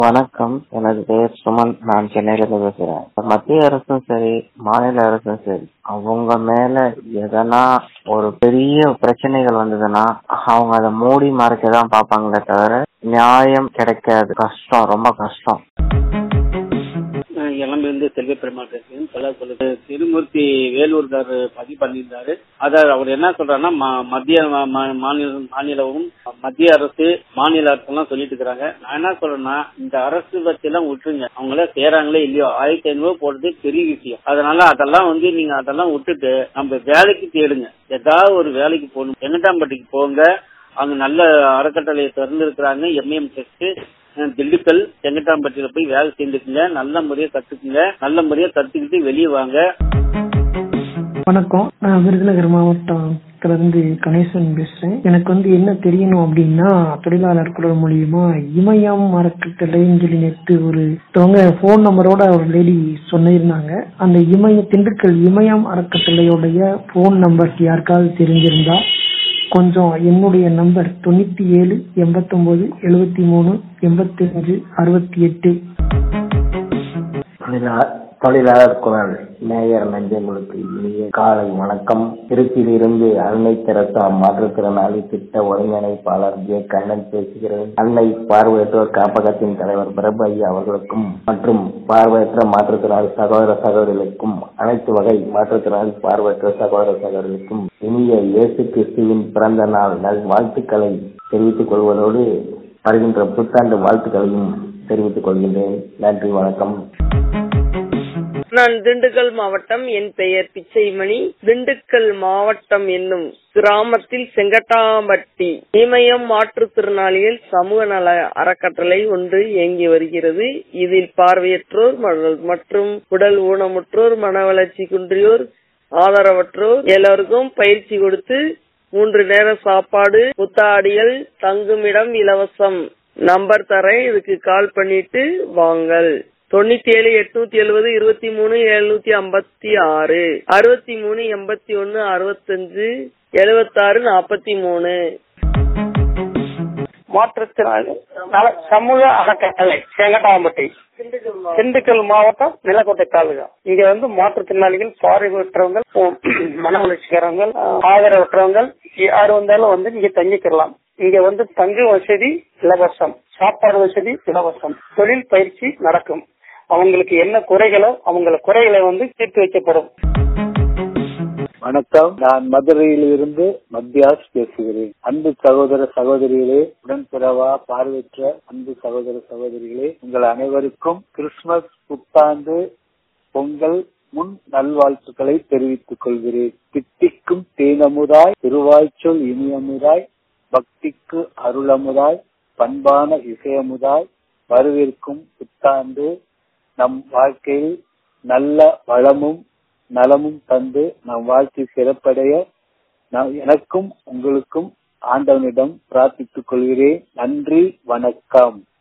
வணக்கம் எனது பெயர் சுமன் நான் சென்னையில இருந்து பேசுறேன் இப்ப மத்திய அரசும் சரி மாநில அரசும் சரி அவங்க மேல எதனா ஒரு பெரிய பிரச்சனைகள் வந்ததுன்னா அவங்க அதை மூடி மறைக்கதான் பார்ப்பாங்களே தவிர நியாயம் கிடைக்காது கஷ்டம் ரொம்ப கஷ்டம் இளம்பிருந்து செல்வ பெருமாள் பேசுகிறேன் சொல்ல சொல்லுது திருமூர்த்தி வேலூர்கார் பதிவு பண்ணியிருந்தாரு அத அவர் என்ன சொல்றாருன்னா ம- மத்திய ம- ம- மாநில மாநிலமும் மத்திய அரசு மாநில அரசு எல்லாம் சொல்லிட்டு இருக்காங்க நான் என்ன சொல்றேன்னா இந்த அரசு பத்தி எல்லாம் விட்டுருங்க அவங்கள சேராங்களே இல்லையோ ஆயிரத்தி ஐநூறு போடுறது பெரிய விஷயம் அதனால அதெல்லாம் வந்து நீங்க அதெல்லாம் விட்டுட்டு நம்ம வேலைக்கு தேடுங்க ஏதாவது ஒரு வேலைக்கு போகணும் செங்கட்டாம்பட்டிக்கு போங்க அங்க நல்ல அறக்கட்டளையை திறந்திருக்கிறாங்க எம்ஏஎம் டெஸ்ட் திண்டுக்கல் செங்கட்டாம்பட்டியில போய் வேலை செஞ்சுக்குங்க நல்ல முறையா கத்துக்குங்க நல்ல முறையா கத்துக்கிட்டு வெளியே வாங்க வணக்கம் நான் விருதுநகர் மாவட்டத்துல இருந்து கணேசன் பேசுறேன் எனக்கு வந்து என்ன தெரியணும் அப்படின்னா தொழிலாளர் குரல் மூலியமா இமயம் அறக்கட்டளைன்னு சொல்லி நேற்று ஒரு ஒருத்தவங்க போன் நம்பரோட ஒரு லேடி சொன்னிருந்தாங்க அந்த இமய திண்டுக்கல் இமயம் அறக்கட்டளையோடைய போன் நம்பர் யாருக்காவது தெரிஞ்சிருந்தா கொஞ்சம் என்னுடைய நம்பர் தொண்ணூத்தி ஏழு எண்பத்தொன்பது எழுபத்தி மூணு எண்பத்தி அஞ்சு அறுபத்தி எட்டு தொழிலா- தொழிலாளர் குரல் மேயர் நெஞ்சங்களுக்கு இனிய காலை வணக்கம் திருச்சியிலிருந்து அன்னை தெரசா மாற்றுத்திறனாளி திட்ட ஒருங்கிணைப்பாளர் ஜே கண்ணன் பேசுகிறேன் அன்னை பார்வையற்றோர் காப்பகத்தின் தலைவர் பிரபு ஐயா அவர்களுக்கும் மற்றும் பார்வையற்ற மாற்றுத்திறனாளி சகோதர சகோதரிகளுக்கும் அனைத்து வகை மாற்றுத்திறனாளி பார்வையற்ற சகோதர சகோதரிகளுக்கும் இனிய இயேசு கிறிஸ்துவின் பிறந்த நாள் நல் வாழ்த்துக்களை தெரிவித்துக் கொள்வதோடு வருகின்ற புத்தாண்டு வாழ்த்துக்களையும் தெரிவித்துக் கொள்கின்றேன் நன்றி வணக்கம் நான் திண்டுக்கல் மாவட்டம் என் பெயர் பிச்சைமணி திண்டுக்கல் மாவட்டம் என்னும் கிராமத்தில் செங்கட்டாம்பட்டி இமயம் மாற்றுத்திறனாளிகள் சமூக நல அறக்கட்டளை ஒன்று இயங்கி வருகிறது இதில் பார்வையற்றோர் ம- மற்றும் உடல் ஊனமுற்றோர் மன வளர்ச்சி குன்றியோர் ஆதரவற்றோர் எல்லோருக்கும் பயிற்சி கொடுத்து மூன்று நேர சாப்பாடு புத்தாடிகள் தங்குமிடம் இலவசம் நம்பர் தரேன் இதுக்கு கால் பண்ணிட்டு வாங்கள் தொண்ணூத்தி ஏழு எட்நூத்தி எழுபது இருபத்தி மூணு எழுநூத்தி ஐம்பத்தி ஆறு அறுபத்தி மூணு எண்பத்தி ஒன்னு அறுபத்தஞ்சு எழுபத்தாறு நாற்பத்தி மூணு மாற்றுத்திறனாளி நல சமூக அறக்கட்டளை செங்கட்டாம்பட்டி திண்டுக்கல் மாவட்டம் நிலக்கோட்டை தாலுகா இங்க வந்து மாற்றுத்திறனாளிகள் பார்வையற்றவங்க உம், மன வளர்ச்சிக்காரங்க ஆதரவற்றவங்க யார் வந்தாலும் வந்து இங்க தங்கிக்கலாம் இங்க வந்து தங்கு வசதி இலவசம் சாப்பாடு வசதி இலவசம் தொழில் பயிற்சி நடக்கும் அவங்களுக்கு என்ன குறைகளோ அவங்கள குறைகளை வந்து தீர்த்து வைக்கப்படும் வணக்கம் நான் மதுரையில் இருந்து மத்தியாஸ் பேசுகிறேன் அன்பு சகோதர சகோதரிகளே உடன்பிறவா பார்வையற்ற அன்பு சகோதர சகோதரிகளே உங்கள் அனைவருக்கும் கிறிஸ்துமஸ் புத்தாண்டு பொங்கல் முன் நல்வாழ்த்துக்களை தெரிவித்துக் கொள்கிறேன் தித்திக்கும் தேனமுதாய் திருவாய்ச்சொல் இனியமுதாய் பக்திக்கு அருளமுதாய் பண்பான இசையமுதாய் வரவேற்கும் புத்தாண்டு நம் வாழ்க்கையில் நல்ல வளமும் நலமும் தந்து நம் வாழ்க்கை சிறப்படைய நான் எனக்கும் உங்களுக்கும் ஆண்டவனிடம் பிரார்த்தித்துக் கொள்கிறேன் நன்றி வணக்கம்